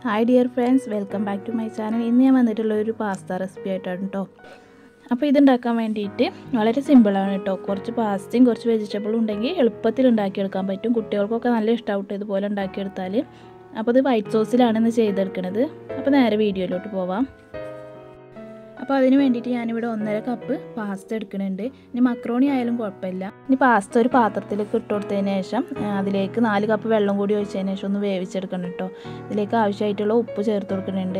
hi dear friends welcome back to my channel ഇന്ന് ഞാൻ വന്നിട്ടുള്ള ഒരു പാസ്ത റെസിപ്പി ആയിട്ടാണ് കേട്ടോ അപ്പോൾ ഇതുണ്ടാക്കാൻ വേണ്ടിയിട്ട് വളരെ സിമ്പിളാണ് കേട്ടോ കുറച്ച് പാസ്തയും കുറച്ച് വെജിറ്റബിളും ഉണ്ടെങ്കിൽ എളുപ്പത്തിൽ ഉണ്ടാക്കിയെടുക്കാൻ പറ്റും കുട്ടികൾക്കൊക്കെ നല്ല ഇഷ്ടമാവട്ടെ ഇതുപോലെ ഉണ്ടാക്കിയെടുത്താൽ അപ്പോൾ ഇത് വൈറ്റ് സോസിലാണ് ഇന്ന് ചെയ്തെടുക്കുന്നത് അപ്പോൾ നേരെ വീഡിയോയിലോട്ട് പോവാം അപ്പോൾ അതിന് വേണ്ടിയിട്ട് ഞാനിവിടെ ഒന്നര കപ്പ് പാസ്ത എടുക്കുന്നുണ്ട് ഇനി മക്രോണി ആയാലും കുഴപ്പമില്ല ഇനി പാസ്ത ഒരു പാത്രത്തിലേക്ക് ഇട്ട് കൊടുത്തതിന് ശേഷം അതിലേക്ക് നാല് കപ്പ് വെള്ളം കൂടി ഒഴിച്ചതിന് ശേഷം ഒന്ന് വേവിച്ചെടുക്കണം കേട്ടോ ഇതിലേക്ക് ആവശ്യമായിട്ടുള്ള ഉപ്പ് ചേർത്ത് കൊടുക്കുന്നുണ്ട്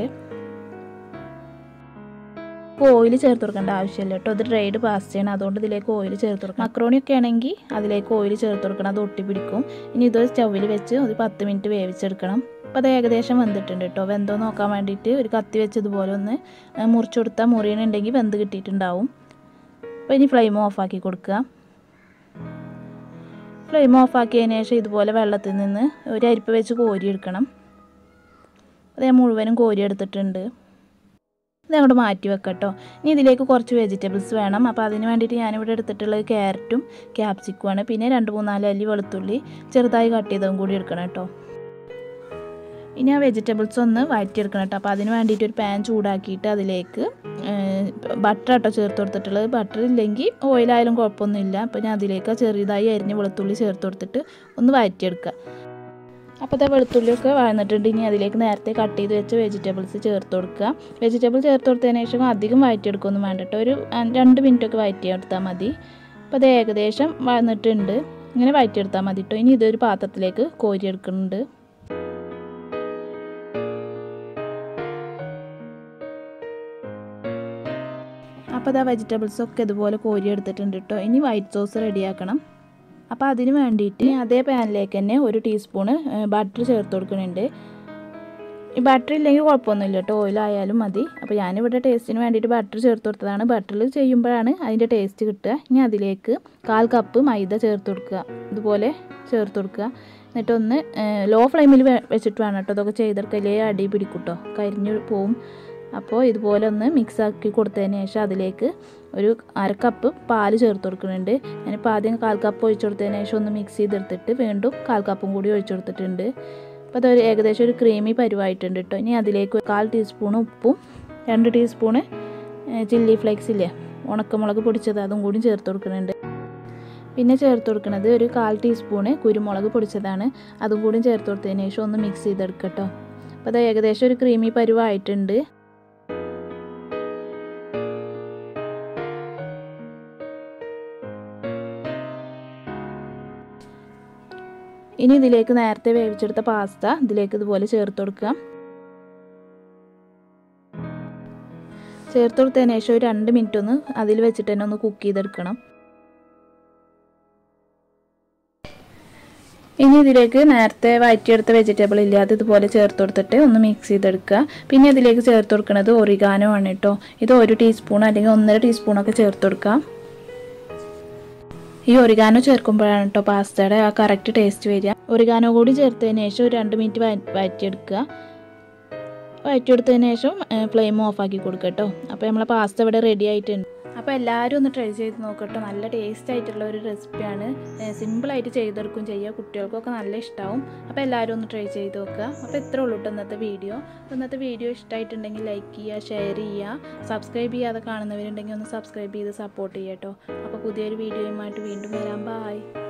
ഓയിൽ ചേർത്ത് കൊടുക്കേണ്ട ആവശ്യമില്ല കേട്ടോ ഇത് ഡ്രൈഡ് പാസ്തയാണ് അതുകൊണ്ട് ഇതിലേക്ക് ഓയിൽ ചേർത്ത് കൊടുക്കണം മക്രോണി ഒക്കെ ആണെങ്കിൽ അതിലേക്ക് ഓയിൽ ചേർത്ത് കൊടുക്കണം അത് ഒട്ടിപ്പിടിക്കും ഇനി ഇത് സ്റ്റൗവിൽ വെച്ച് ഒരു പത്ത് മിനിറ്റ് വേവിച്ചെടുക്കണം അപ്പോൾ അത് ഏകദേശം വെന്തിട്ടുണ്ട് കേട്ടോ വെന്തോ നോക്കാൻ വേണ്ടിയിട്ട് ഒരു കത്തി വെച്ച് ഇതുപോലെ ഒന്ന് മുറിച്ച് കൊടുത്താൽ മുറിയണുണ്ടെങ്കിൽ വെന്ത് കിട്ടിയിട്ടുണ്ടാവും അപ്പോൾ ഇനി ഫ്ലെയിം ഓഫാക്കി കൊടുക്കുക ഫ്ലെയിം ഓഫാക്കിയതിന് ശേഷം ഇതുപോലെ വെള്ളത്തിൽ നിന്ന് ഒരു അരിപ്പ് വെച്ച് കോരിയെടുക്കണം അത് ഞാൻ മുഴുവനും കോരി എടുത്തിട്ടുണ്ട് ഇത് അങ്ങോട്ട് മാറ്റി വെക്കട്ടോ ഇനി ഇതിലേക്ക് കുറച്ച് വെജിറ്റബിൾസ് വേണം അപ്പോൾ അതിന് വേണ്ടിയിട്ട് ഞാനിവിടെ എടുത്തിട്ടുള്ളത് ക്യാരറ്റും ക്യാപ്സിക്കുമാണ് പിന്നെ രണ്ട് മൂന്നാല് അല്ലി വെളുത്തുള്ളി ചെറുതായി കട്ട് ചെയ്തതും കൂടി എടുക്കണം കേട്ടോ ഇനി ആ വെജിറ്റബിൾസ് ഒന്ന് വഴറ്റിയെടുക്കണം കേട്ടോ അപ്പോൾ അതിന് വേണ്ടിയിട്ട് ഒരു പാൻ ചൂടാക്കിയിട്ട് അതിലേക്ക് ബട്ടർ കേട്ടോ ചേർത്ത് കൊടുത്തിട്ടുള്ളത് ബട്ടർ ഇല്ലെങ്കിൽ ഓയിലായാലും കുഴപ്പമൊന്നുമില്ല അപ്പോൾ ഞാൻ അതിലേക്ക് ചെറിയതായി അരിഞ്ഞ് വെളുത്തുള്ളി ചേർത്ത് കൊടുത്തിട്ട് ഒന്ന് വഴറ്റിയെടുക്കുക അപ്പോൾ ഇതാ വെളുത്തുള്ളിയൊക്കെ വഴന്നിട്ടുണ്ട് ഇനി അതിലേക്ക് നേരത്തെ കട്ട് ചെയ്ത് വെച്ച വെജിറ്റബിൾസ് ചേർത്ത് കൊടുക്കുക വെജിറ്റബിൾ ചേർത്ത് കൊടുത്തതിന് ശേഷം അധികം വഴറ്റിയെടുക്കൊന്നും വേണ്ട കേട്ടോ ഒരു രണ്ട് മിനിറ്റൊക്കെ വഴറ്റിയെടുത്താൽ മതി അപ്പോൾ അത് ഏകദേശം വഴന്നിട്ടുണ്ട് ഇങ്ങനെ വഴറ്റിയെടുത്താൽ മതി കേട്ടോ ഇനി ഇതൊരു പാത്രത്തിലേക്ക് കോരിയെടുക്കുന്നുണ്ട് അപ്പോൾ അതാ വെജിറ്റബിൾസൊക്കെ ഇതുപോലെ കോരി എടുത്തിട്ടുണ്ട് കേട്ടോ ഇനി വൈറ്റ് സോസ് റെഡിയാക്കണം അപ്പോൾ അതിന് വേണ്ടിയിട്ട് അതേ പാനിലേക്ക് തന്നെ ഒരു ടീസ്പൂണ് ബട്ടർ ചേർത്ത് കൊടുക്കുന്നുണ്ട് ഈ ബട്ടർ ഇല്ലെങ്കിൽ കുഴപ്പമൊന്നുമില്ല കേട്ടോ ഓയിലായാലും മതി അപ്പോൾ ഞാനിവിടെ ടേസ്റ്റിന് വേണ്ടിയിട്ട് ബട്ടർ ചേർത്ത് കൊടുത്തതാണ് ബട്ടറിൽ ചെയ്യുമ്പോഴാണ് അതിൻ്റെ ടേസ്റ്റ് കിട്ടുക ഇനി അതിലേക്ക് കാൽ കപ്പ് മൈദ ചേർത്ത് കൊടുക്കുക ഇതുപോലെ ചേർത്ത് കൊടുക്കുക എന്നിട്ടൊന്ന് ലോ ഫ്ലെയിമിൽ വെച്ചിട്ട് വേണം കേട്ടോ ഇതൊക്കെ ചെയ്തെടുക്കലേ അടി പിടിക്കും കേട്ടോ കരിഞ്ഞു പോവും അപ്പോൾ ഇതുപോലെ ഒന്ന് മിക്സ് ആക്കി കൊടുത്തതിന് ശേഷം അതിലേക്ക് ഒരു അര കപ്പ് പാല് ചേർത്ത് കൊടുക്കുന്നുണ്ട് ഞാനിപ്പോൾ ആദ്യം കാൽ കപ്പ് ഒഴിച്ചു കൊടുത്തതിന് ശേഷം ഒന്ന് മിക്സ് ചെയ്തെടുത്തിട്ട് വീണ്ടും കാൽ കപ്പും കൂടി ഒഴിച്ചു കൊടുത്തിട്ടുണ്ട് അപ്പോൾ അതൊരു ഏകദേശം ഒരു ക്രീമി പരുവായിട്ടുണ്ട് കേട്ടോ ഇനി അതിലേക്ക് കാൽ ടീസ്പൂൺ ഉപ്പും രണ്ട് ടീസ്പൂണ് ചില്ലി ഫ്ലേക്സ് ഇല്ലേ ഉണക്കമുളക് പൊടിച്ചത് അതും കൂടി ചേർത്ത് കൊടുക്കുന്നുണ്ട് പിന്നെ ചേർത്ത് കൊടുക്കുന്നത് ഒരു കാൽ ടീസ്പൂണ് കുരുമുളക് പൊടിച്ചതാണ് അതും കൂടി ചേർത്ത് കൊടുത്തതിന് ശേഷം ഒന്ന് മിക്സ് ചെയ്തെടുക്കട്ടോ അപ്പോൾ അത് ഏകദേശം ഒരു ക്രീമി പരുവായിട്ടുണ്ട് ഇനി ഇതിലേക്ക് നേരത്തെ വേവിച്ചെടുത്ത പാസ്ത ഇതിലേക്ക് ഇതുപോലെ ചേർത്ത് കൊടുക്കുക ചേർത്ത് കൊടുത്തതിന് ശേഷം ഒരു രണ്ട് മിനിറ്റ് ഒന്ന് അതിൽ വെച്ചിട്ട് തന്നെ ഒന്ന് കുക്ക് ചെയ്തെടുക്കണം ഇനി ഇതിലേക്ക് നേരത്തെ വഴറ്റിയെടുത്ത വെജിറ്റബിൾ ഇല്ലാതെ ഇതുപോലെ ചേർത്ത് കൊടുത്തിട്ട് ഒന്ന് മിക്സ് ചെയ്തെടുക്കുക പിന്നെ ഇതിലേക്ക് ചേർത്ത് കൊടുക്കുന്നത് ഒറിഗാനോ ആണ് കേട്ടോ ഇത് ഒരു ടീസ്പൂൺ അല്ലെങ്കിൽ ഒന്നര ടീസ്പൂണൊക്കെ ചേർത്ത് കൊടുക്കാം ഈ ഒറിഗാനോ ചേർക്കുമ്പോഴാണ് കേട്ടോ പാസ്തയുടെ ആ കറക്റ്റ് ടേസ്റ്റ് വരിക ഒറിഗാനോ കൂടി ചേർത്തതിന് ശേഷം ഒരു രണ്ട് മിനിറ്റ് വഴറ്റിയെടുക്കുക വഴറ്റിയെടുത്തതിന് ശേഷം ഫ്ലെയിം ഓഫാക്കി കൊടുക്കുക കേട്ടോ അപ്പോൾ നമ്മളെ പാസ്ത ഇവിടെ റെഡി ആയിട്ടുണ്ട് അപ്പോൾ എല്ലാവരും ഒന്ന് ട്രൈ ചെയ്ത് നോക്കട്ടോ നല്ല ടേസ്റ്റ് ആയിട്ടുള്ള ഒരു റെസിപ്പിയാണ് സിമ്പിളായിട്ട് ചെയ്തെടുക്കും ചെയ്യുക കുട്ടികൾക്കൊക്കെ നല്ല ഇഷ്ടമാവും അപ്പോൾ എല്ലാവരും ഒന്ന് ട്രൈ ചെയ്ത് നോക്കുക അപ്പോൾ ഇത്രേ ഉള്ളൂ കേട്ടോ ഇന്നത്തെ വീഡിയോ ഇന്നത്തെ വീഡിയോ ഇഷ്ടമായിട്ടുണ്ടെങ്കിൽ ലൈക്ക് ചെയ്യുക ഷെയർ ചെയ്യുക സബ്സ്ക്രൈബ് ചെയ്യാതെ കാണുന്നവരുണ്ടെങ്കിൽ ഒന്ന് സബ്സ്ക്രൈബ് ചെയ്ത് സപ്പോർട്ട് ചെയ്യുക കേട്ടോ അപ്പോൾ പുതിയൊരു വീഡിയോയുമായിട്ട് വീണ്ടും വരാം ബായ്